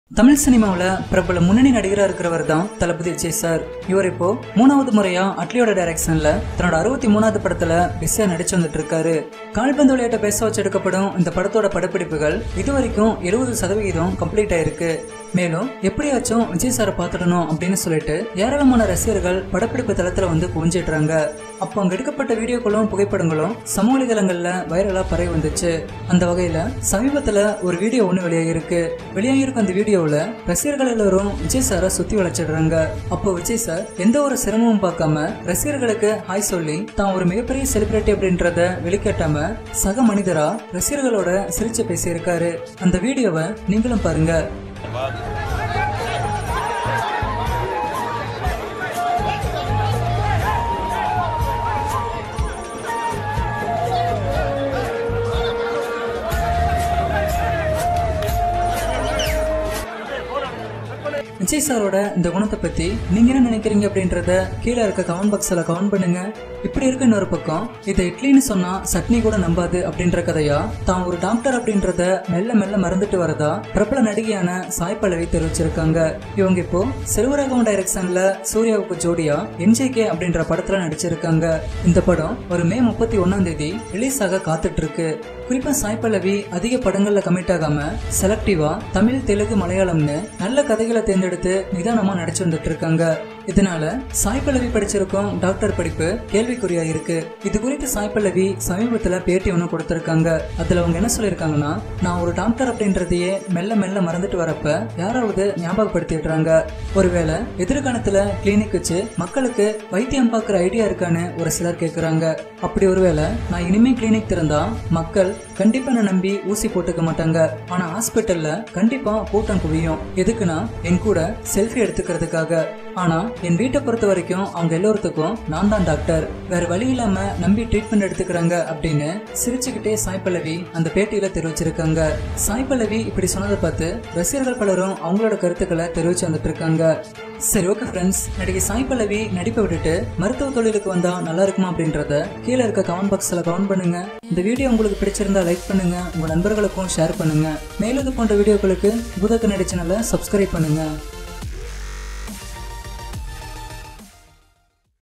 தமிழ் சினிமாவில் பிரபல முன்னணி நடிகராக இருக்கிறவர் தான் தளபதி விஜய் சார் இவர் இப்போ மூணாவது முறையா அட்லியோட டைரக்ஷன்ல தன்னோட அறுபத்தி மூணாவது படத்துல பிஸியா நடிச்சு வந்துட்டு இருக்காரு கால்பந்து விளையாட்டை பேச வச்சு எடுக்கப்படும் இந்த படத்தோட படப்பிடிப்புகள் இதுவரைக்கும் எழுபது சதவிகிதம் கம்ப்ளீட் ஆயிருக்கு மேலும் எப்படியாச்சும் விஜய் சாரை பார்த்துடணும் அப்படின்னு சொல்லிட்டு ஏராளமான ரசிகர்கள் படப்பிடிப்பு தளத்துல வந்து குவிஞ்சிடுறாங்க அப்போ அங்க எடுக்கப்பட்ட வீடியோக்களும் புகைப்படங்களும் சமூக வலைதளங்கள்ல வைரலா பரவி வந்துச்சு அந்த வகையில சமீபத்துல ஒரு வீடியோ ஒண்ணு வெளியாகிருக்கு வெளியாகிருக்கும் அந்த வீடியோவில் ரசிகர்கள் எல்லாரும் விஜய் சாரை சுத்தி வளைச்சிடுறாங்க அப்போ விஜய் சார் எந்த ஒரு சிரமமும் பார்க்காம ரசிகர்களுக்கு ஹாய் சொல்லி தான் ஒரு மிகப்பெரிய செலிபிரிட்டி அப்படின்றத வெளிக்காட்டாம சக மனிதரா ரசிகர்களோட சிரிச்சு பேசியிருக்காரு அந்த வீடியோவை நீங்களும் பாருங்க விஜய் சாரோட இந்த குணத்தை பத்தி நீங்க என்ன நினைக்கிறீங்க அப்படின்றத கீழே இருக்க கமெண்ட் பாக்ஸ்ல கமெண்ட் பண்ணுங்க இப்படி இருக்க இன்னொரு பக்கம் இதை இட்லின்னு சொன்னா சட்னி கூட நம்பாது அப்படின்ற கதையா தான் ஒரு டாக்டர் அப்படின்றத மெல்ல மெல்ல மறந்துட்டு வரதா பிரபல நடிகையான சாய் பல்லவி தெரிவிச்சிருக்காங்க இவங்க இப்போ செல்வராகவன் டைரக்ஷன்ல சூர்யாவுக்கு ஜோடியா என்ஜேகே அப்படின்ற படத்துல நடிச்சிருக்காங்க இந்த படம் ஒரு மே முப்பத்தி ஒன்னாம் தேதி ரிலீஸ் ஆக காத்துட்டு இருக்கு குறிப்பா சாய் பல்லவி அதிக படங்கள்ல கமிட் ஆகாம செலக்டிவா தமிழ் தெலுங்கு மலையாளம்னு நல்ல கதைகளை தேர்ந்தெடுத்து நிதானமா நடிச்சு வந்துட்டு இருக்காங்க இதனால சாய் பல்லவி படிச்சிருக்கும் டாக்டர் படிப்பு கேள்விக்குறியா இருக்கு இது குறித்து சாய் பல்லவி சமீபத்துல பேட்டி ஒன்று கொடுத்திருக்காங்க அதுல அவங்க என்ன சொல்லியிருக்காங்கன்னா நான் ஒரு டாக்டர் அப்படின்றதையே மெல்ல மெல்ல மறந்துட்டு வரப்ப யாராவது ஞாபகப்படுத்திடுறாங்க ஒருவேளை எதிர்காலத்துல கிளினிக் வச்சு மக்களுக்கு வைத்தியம் பார்க்குற ஐடியா இருக்கான்னு ஒரு சிலர் கேட்குறாங்க அப்படி ஒருவேளை நான் இனிமே கிளினிக் திறந்தா மக்கள் கண்டிப்பா என்ன நம்பி ஊசி போட்டுக்க மாட்டாங்க ஆனா ஹாஸ்பிட்டல்ல கண்டிப்பா கூட்டம் குவியும் எதுக்குன்னா என் கூட செல்ஃபி எடுத்துக்கிறதுக்காக ஆனா என் வீட்டை பொறுத்த வரைக்கும் அவங்க எல்லோருத்துக்கும் நான் தான் டாக்டர் வேற வழி இல்லாம நம்பி ட்ரீட்மெண்ட் எடுத்துக்கிறாங்க அப்படின்னு சிரிச்சுக்கிட்டே சாய் பல்லவி அந்த பேட்டியில தெரிவிச்சிருக்காங்க சாய் பல்லவி இப்படி சொன்னதை பார்த்து ரசிகர்கள் பலரும் அவங்களோட கருத்துக்களை தெரிவிச்சு வந்துட்டு இருக்காங்க சரி ஓகே ஃப்ரெண்ட்ஸ் நடிகை சாய் பல்லவி நடிப்பை விட்டுட்டு மருத்துவ தொழிலுக்கு வந்தா நல்லா இருக்குமா அப்படின்றத கீழே இருக்க கமெண்ட் பாக்ஸ்ல கமெண்ட் பண்ணுங்க இந்த வீடியோ உங்களுக்கு பிடிச்சிருந்தா லைக் பண்ணுங்க உங்க நண்பர்களுக்கும் ஷேர் பண்ணுங்க மேலும் இது போன்ற வீடியோக்களுக்கு பூதக்க நடி சேனலை சப்ஸ்கிரைப் பண்ணுங்க